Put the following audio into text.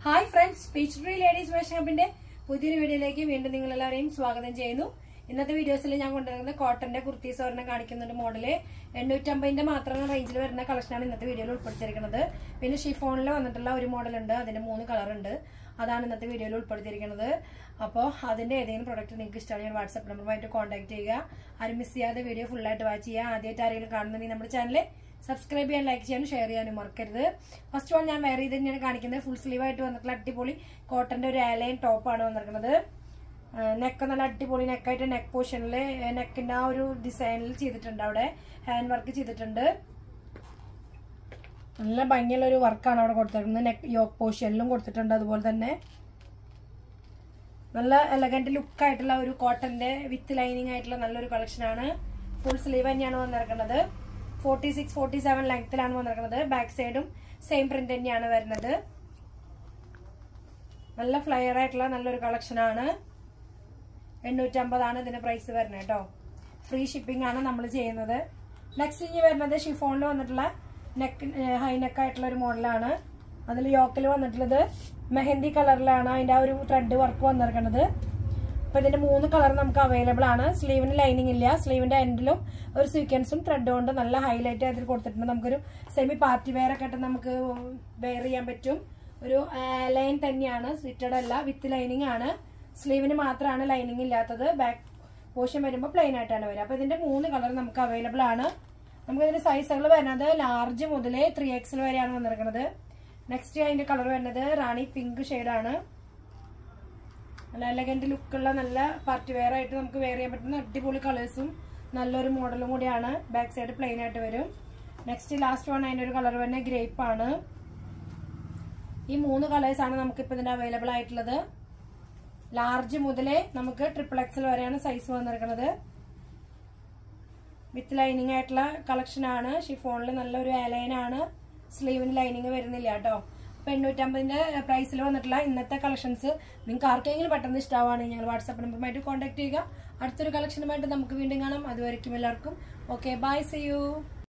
hi friends peach tree ladies fashion ഹബിന്റെ പുതിയൊരു വീഡിയോയിലേക്ക് വീണ്ടും നിങ്ങൾ എല്ലാവരെയും സ്വാഗതം ചെയ്യുന്നു ഇന്നത്തെ വീഡിയോസിൽ ഞാൻ കൊണ്ടുവരുന്നത് കോട്ടന്റെ കുർത്തീസ് ഒരെണ്ണം കാണിക്കുന്നുണ്ട് മോഡല് എണ്ണൂറ്റമ്പതിന്റെ മാത്രം റേഞ്ചിൽ വരുന്ന കളക്ഷനാണ് ഇന്നത്തെ വീഡിയോയിൽ ഉൾപ്പെടുത്തിയിരിക്കുന്നത് പിന്നെ ഷിഫോണിൽ വന്നിട്ടുള്ള ഒരു മോഡൽ ഉണ്ട് അതിന്റെ മൂന്ന് കളർ ഉണ്ട് അതാണ് ഇന്നത്തെ വീഡിയോയിൽ ഉൾപ്പെടുത്തിയിരിക്കുന്നത് അപ്പോൾ അതിന്റെ ഏതെങ്കിലും പ്രൊഡക്റ്റ് നിങ്ങൾക്ക് ഇഷ്ടമാണ് ഞാൻ വാട്സാപ്പ് നമ്പറുമായിട്ട് കോൺടാക്ട് ചെയ്യുക ആരും മിസ് ചെയ്യാതെ വീഡിയോ ഫുള്ളായിട്ട് വാച്ച് ചെയ്യുക ആദ്യമായിട്ട് ആരെങ്കിലും കാണുന്നുണ്ടെങ്കിൽ നമ്മുടെ ചാനൽ സബ്സ്ക്രൈബ് ചെയ്യാൻ ലൈക്ക് ചെയ്യാനും ഷെയർ ചെയ്യാനും മറക്കരുത് ഫസ്റ്റ് വൺ ഞാൻ വേറെ ഇത് തന്നെയാണ് കാണിക്കുന്നത് ഫുൾ സ്ലീവ് ആയിട്ട് വന്നിട്ടുള്ള അടിപൊളി കോട്ടന്റെ ഒരു ആലൈൻ ടോപ്പാണ് വന്നിരിക്കുന്നത് നെക്ക് നല്ല അടിപൊളി നെക്കായിട്ട് നെക്ക് പോർഷനിൽ നെക്കിന്റെ ആ ഒരു ഡിസൈനിൽ ചെയ്തിട്ടുണ്ട് അവിടെ ഹാൻഡ് വർക്ക് ചെയ്തിട്ടുണ്ട് നല്ല ഭംഗിയുള്ള ഒരു വർക്കാണ് അവിടെ കൊടുത്തിരിക്കുന്നത് നെക്ക് യോക്ക് പോർഷനിലും കൊടുത്തിട്ടുണ്ട് അതുപോലെ തന്നെ നല്ല എലഗന്റ് ലുക്ക് ആയിട്ടുള്ള ഒരു കോട്ടന്റെ വിത്ത് ലൈനിങ് ആയിട്ടുള്ള നല്ലൊരു കളക്ഷനാണ് ഫുൾ സ്ലീവ് തന്നെയാണ് വന്നിരിക്കുന്നത് ഫോർട്ടി സിക്സ് ഫോർട്ടി സെവൻ ലെങ്ത്തിലാണ് വന്നിരിക്കുന്നത് ബാക്ക് സൈഡും സെയിം പ്രിന്റ് തന്നെയാണ് വരുന്നത് നല്ല ഫ്ലയർ ആയിട്ടുള്ള നല്ലൊരു കളക്ഷനാണ് എണ്ണൂറ്റമ്പതാണ് ഇതിന്റെ പ്രൈസ് വരുന്നത് കേട്ടോ ഫ്രീ ഷിപ്പിംഗ് ആണ് നമ്മൾ ചെയ്യുന്നത് നെക്സ്റ്റ് ഇനി വരുന്നത് ഷിഫോണിൽ വന്നിട്ടുള്ള നെക്ക് ഹൈ നെക്ക് ആയിട്ടുള്ള ഒരു മോഡലാണ് അതിൽ യോക്കിൽ വന്നിട്ടുള്ളത് മെഹന്തി കളറിലാണ് അതിന്റെ ആ ഒരു ത്രെഡ് വർക്ക് വന്നിരിക്കുന്നത് അപ്പൊ ഇതിന്റെ മൂന്ന് കളർ നമുക്ക് അവൈലബിൾ ആണ് സ്ലീവിന് ലൈനിങ് ഇല്ല സ്ലീവിന്റെ എൻഡിലും ഒരു സീക്വൻസും ത്രെഡ് കൊണ്ട് നല്ല ഹൈലൈറ്റ് അതിൽ കൊടുത്തിട്ടുണ്ട് നമുക്കൊരു സെമി പാർട്ടി വെയർ ഒക്കെ ആയിട്ട് നമുക്ക് വെയർ ചെയ്യാൻ പറ്റും ഒരു ലൈൻ തന്നെയാണ് സ്ലിറ്റഡ് അല്ല വിത്ത് ലൈനിങ് ആണ് സ്ലീവിന് മാത്രമാണ് ലൈനിങ് ഇല്ലാത്തത് ബാക്ക് പോർഷൻ വരുമ്പോൾ പ്ലെയിൻ ആയിട്ടാണ് വരിക അപ്പൊ ഇതിന്റെ മൂന്ന് കളർ നമുക്ക് അവൈലബിൾ ആണ് നമുക്ക് ഇതിന്റെ സൈസുകൾ വരുന്നത് ലാർജ് മുതൽ ത്രീ എക്സിൽ വരെയാണ് വന്നിരിക്കുന്നത് നെക്സ്റ്റ് അതിന്റെ കളർ വരുന്നത് റാണി പിങ്ക് ആണ് നല്ല എലഗന്റ് ലുക്കുള്ള നല്ല പാർട്ടി വെയർ ആയിട്ട് നമുക്ക് വെയർ ചെയ്യാൻ പറ്റുന്ന അടിപൊളി കളേഴ്സും നല്ലൊരു മോഡലും കൂടിയാണ് ബാക്ക് സൈഡ് പ്ലെയിൻ ആയിട്ട് വരും നെക്സ്റ്റ് ലാസ്റ്റ് വൺ അതിന്റെ ഒരു കളർ തന്നെ ഗ്രേപ്പ് ആണ് ഈ മൂന്ന് കളേഴ്സ് ആണ് നമുക്ക് ഇപ്പൊ ഇതിന്റെ അവൈലബിൾ ആയിട്ടുള്ളത് ലാർജ് മുതലേ നമുക്ക് ട്രിപ്പിൾ എക്സൽ വരെയാണ് സൈസ് വന്നിരിക്കുന്നത് വിത്ത് ലൈനിങ് ആയിട്ടുള്ള കളക്ഷൻ ആണ് ഷിഫോണിൽ നല്ലൊരു അലൈൻ ആണ് സ്ലീവിന് ലൈനിങ് വരുന്നില്ല കേട്ടോ അപ്പൊ എണ്ണൂറ്റമ്പതിന്റെ പ്രൈസിൽ വന്നിട്ടുള്ള ഇന്നത്തെ കളക്ഷൻസ് നിങ്ങൾക്ക് ആർക്കെങ്കിലും പെട്ടെന്ന് ഇഷ്ടമാവുകയാണെങ്കിൽ ഞങ്ങൾ വാട്സാപ്പ് നമ്പറുമായിട്ട് കോൺടാക്ട് ചെയ്യുക അടുത്തൊരു കളക്ഷനുമായിട്ട് നമുക്ക് വീണ്ടും കാണാം അതുവരെയും എല്ലാവർക്കും ഓക്കെ ബൈ സി യു